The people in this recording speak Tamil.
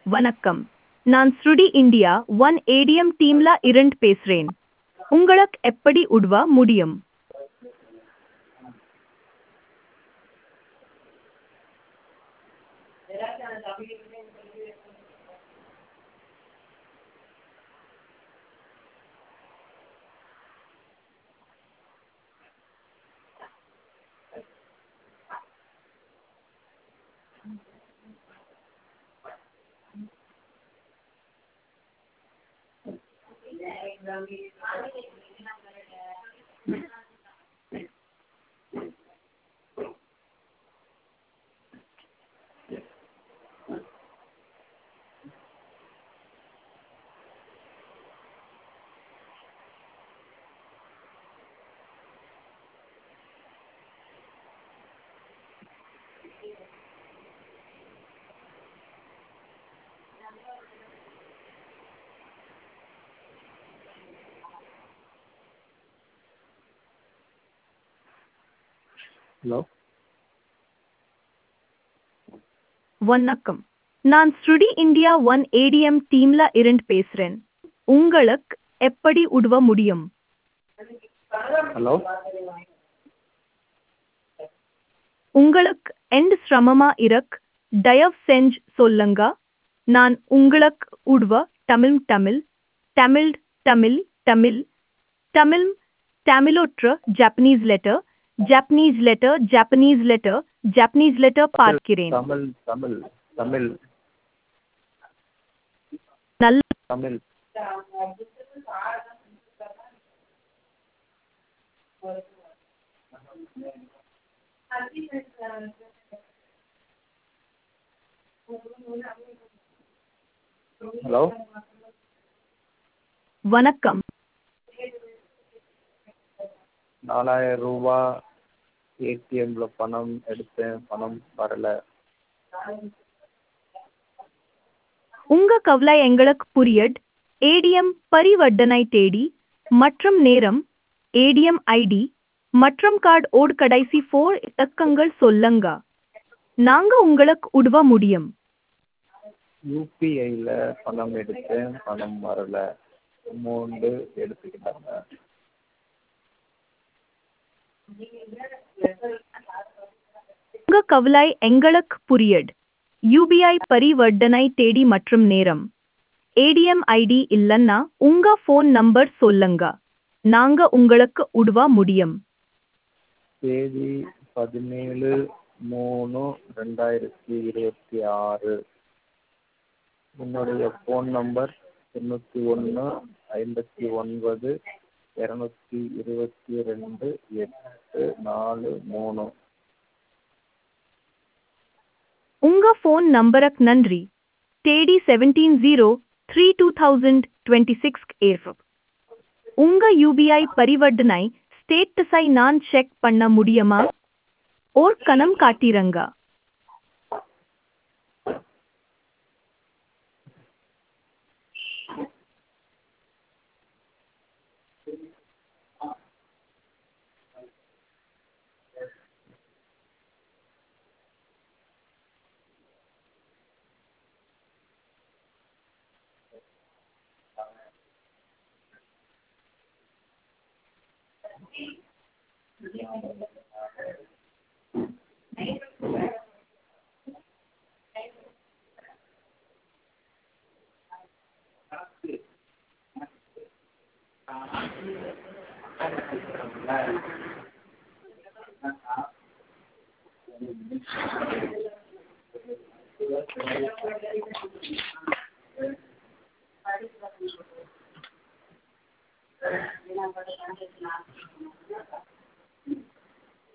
வணக்கம் நான் ஸ்ருடி இந்தியா ஒன் ஏடிஎம் டீம்ல இருந்து பேசுறேன் உங்களுக்கு எப்படி உதவ முடியும் ஹலோ வணக்கம் நான் ஸ்ருடி இந்தியா ஒன் ஏடிஎம் டீம்ல இருந்து பேசுறேன் உங்களுக்கு எப்படி உதவ முடியும் ஹலோ உங்களுக்கு எந்த சிரமமா இருக்கு தயவு செஞ்சு சொல்லுங்க நான் உங்களுக்கு உதவ தமிழ் தமிழ் தமிழ் தமிழ் தமிழ் தமிழ் தமிழோற்ற Japanese letter Japanese letter Japanese letter Japanese letter பார்க்கிறேன் தமிழ் தமிழ் தமிழ் நல்ல தமிழ் ஹலோ வணக்கம் நாலாயிரம் ரூபா ஏடிஎம்ல பணம் எடுத்தேன் பணம் வரல உங்க கவலை எங்களுக்கு புரியட் ஏடிஎம் பரிவர்த்தனை தேடி மற்றும் நேரம் ஏடிஎம் ஐடி மற்றும் கார்டு ஓட் கடைசி ஃபோர் இலக்கங்கள் சொல்லுங்க நாங்க உங்களுக்கு உதவ முடியும் யூபிஐல பணம் எடுத்தேன் பணம் வரல அமௌண்ட்டு எடுத்துக்கிட்டாங்க உங்க கவலை எங்களுக்கு புரியட் யூபிஐ பரிவர்த்தனை தேடி மற்றும் நேரம் ஏடிஎம் ஐடி இல்லைன்னா உங்க ஃபோன் நம்பர் சொல்லுங்க நாங்க உங்களுக்கு உதவ முடியும் தேதி பதினேழு மூணு ரெண்டாயிரத்தி இருபத்தி ஆறு என்னுடைய ஃபோன் நம்பர் தொண்ணூற்றி ஒன்று ஐம்பத்தி ஒன்பது இரநூத்தி இருபத்தி ரெண்டு எட்டு நாலு மூணு உங்க ஃபோன் நம்பருக்கு நன்றி தேடி seventeen zero three two thousand twenty six ஏஃப் உங்க யூபிஐ பரிவர்த்தனை ஸ்டேட்டஸை நான் செக் பண்ண முடியுமா ஓர் கணம் காட்டிரங்க